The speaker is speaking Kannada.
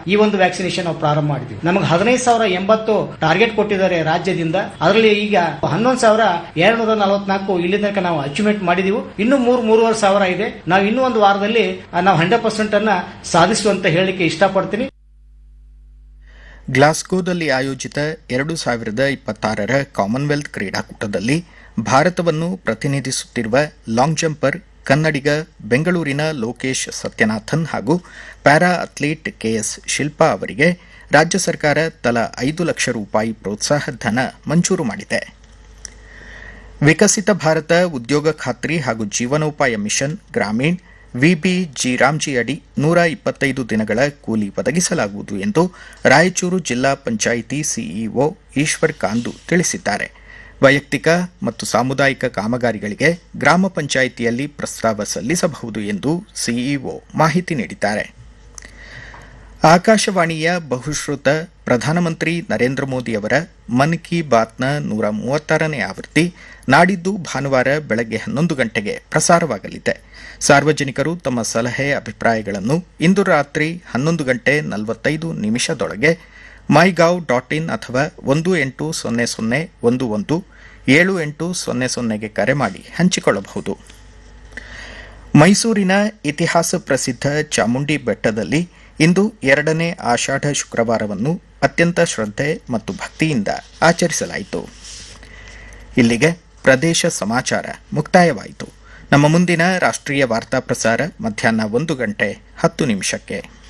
ಈ ಒಂದು ವ್ಯಾಕ್ಸಿನೇಷನ್ ನಾವು ಪ್ರಾರಂಭ ಮಾಡಿದ್ವಿ ನಮಗೆ ಹದಿನೈದು ಸಾವಿರ ಎಂಬತ್ತು ಟಾರ್ಗೆಟ್ ಕೊಟ್ಟಿದ್ದಾರೆ ರಾಜ್ಯದಿಂದ ಅದರಲ್ಲಿ ಈಗ ಹನ್ನೊಂದು ಸಾವಿರ ಎರಡು ನೂರ ನಲವತ್ನಾಲ್ಕು ಇಲ್ಲಿ ತನಕ ನಾವು ಅಚೀವ್ಮೆಂಟ್ ಮಾಡಿದೀವಿ ಇನ್ನು ಮೂರು ಮೂರುವರೆ ಸಾವಿರ ಇದೆ ನಾವು ಇನ್ನೂ ಒಂದು ವಾರದಲ್ಲಿ ಆ, ನಾವು ಹಂಡ್ರೆಡ್ ಪರ್ಸೆಂಟ್ ಅನ್ನ ಸಾಧಿಸುವಂತ ಹೇಳಲಿಕ್ಕೆ ಇಷ್ಟಪಡ್ತೀನಿ ಗ್ಲಾಸ್ಗೋದಲ್ಲಿ ಆಯೋಜಿತ ಎರಡು ಸಾವಿರದ ಇಪ್ಪತ್ತಾರರ ಕಾಮನ್ವೆಲ್ತ್ ಕ್ರೀಡಾಕೂಟದಲ್ಲಿ ಭಾರತವನ್ನು ಪ್ರತಿನಿಧಿಸುತ್ತಿರುವ ಲಾಂಗ್ ಜಂಪರ್ ಕನ್ನಡಿಗ ಬೆಂಗಳೂರಿನ ಲೋಕೇಶ್ ಸತ್ಯನಾಥನ್ ಹಾಗೂ ಪ್ಯಾರಾ ಅಥ್ಲೀಟ್ ಕೆಎಸ್ ಶಿಲ್ಪಾ ಅವರಿಗೆ ರಾಜ್ಯ ಸರ್ಕಾರ ತಲಾ ಐದು ಲಕ್ಷ ರೂಪಾಯಿ ಪ್ರೋತ್ಸಾಹ ಧನ ಮಂಜೂರು ಮಾಡಿದೆ ವಿಕಸಿತ ಭಾರತ ಉದ್ಯೋಗ ಖಾತ್ರಿ ಹಾಗೂ ಜೀವನೋಪಾಯ ಮಿಷನ್ ಗ್ರಾಮೀಣ್ ವಿಬಿ ಜಿರಾಮ್ಜಿ ಅಡಿ ನೂರ ಇಪ್ಪತ್ತೈದು ದಿನಗಳ ಕೂಲಿ ಒದಗಿಸಲಾಗುವುದು ಎಂದು ರಾಯಚೂರು ಜಿಲ್ಲಾ ಪಂಚಾಯಿತಿ ಸಿಇಒ ಈಶ್ವರ್ ಕಾಂದು ತಿಳಿಸಿದ್ದಾರೆ ವೈಯಕ್ತಿಕ ಮತ್ತು ಸಾಮುದಾಯಿಕ ಕಾಮಗಾರಿಗಳಿಗೆ ಗ್ರಾಮ ಪಂಚಾಯಿತಿಯಲ್ಲಿ ಪ್ರಸ್ತಾವ ಸಲ್ಲಿಸಬಹುದು ಎಂದು ಸಿಇಒ ಮಾಹಿತಿ ನೀಡಿದ್ದಾರೆ ಆಕಾಶವಾಣಿಯ ಬಹುಶ್ರುತ ಪ್ರಧಾನಮಂತ್ರಿ ನರೇಂದ್ರ ಮೋದಿ ಅವರ ಮನ್ ಕಿ ಬಾತ್ನ ನೂರ ಮೂವತ್ತಾರನೇ ಆವೃತ್ತಿ ನಾಡಿದ್ದು ಭಾನುವಾರ ಬೆಳಗ್ಗೆ ಹನ್ನೊಂದು ಗಂಟೆಗೆ ಪ್ರಸಾರವಾಗಲಿದೆ ಸಾರ್ವಜನಿಕರು ತಮ್ಮ ಸಲಹೆ ಅಭಿಪ್ರಾಯಗಳನ್ನು ಇಂದು ರಾತ್ರಿ ಹನ್ನೊಂದು ಗಂಟೆ ನಲವತ್ತೈದು ನಿಮಿಷದೊಳಗೆ ಮೈಗಾವ್ ಡಾಟ್ ಇನ್ ಅಥವಾ ಒಂದು ಎಂಟು ಸೊನ್ನೆ ಸೊನ್ನೆ ಒಂದು ಒಂದು ಏಳು ಎಂಟು ಸೊನ್ನೆ ಸೊನ್ನೆಗೆ ಕರೆ ಮಾಡಿ ಹಂಚಿಕೊಳ್ಳಬಹುದು ಮೈಸೂರಿನ ಇತಿಹಾಸ ಪ್ರಸಿದ್ಧ ಚಾಮುಂಡಿ ಬೆಟ್ಟದಲ್ಲಿ ಇಂದು ಎರಡನೇ ಆಷಾಢ ಶುಕ್ರವಾರವನ್ನು ಅತ್ಯಂತ ಶ್ರದ್ಧೆ ಮತ್ತು ಭಕ್ತಿಯಿಂದ ಆಚರಿಸಲಾಯಿತು ಇಲ್ಲಿಗೆ ಪ್ರದೇಶ ಸಮಾಚಾರ ಮುಕ್ತಾಯವಾಯಿತು ನಮ್ಮ ಮುಂದಿನ ರಾಷ್ಟ್ರೀಯ ವಾರ್ತಾ ಪ್ರಸಾರ ಮಧ್ಯಾಹ್ನ ಒಂದು ಗಂಟೆ ಹತ್ತು ನಿಮಿಷಕ್ಕೆ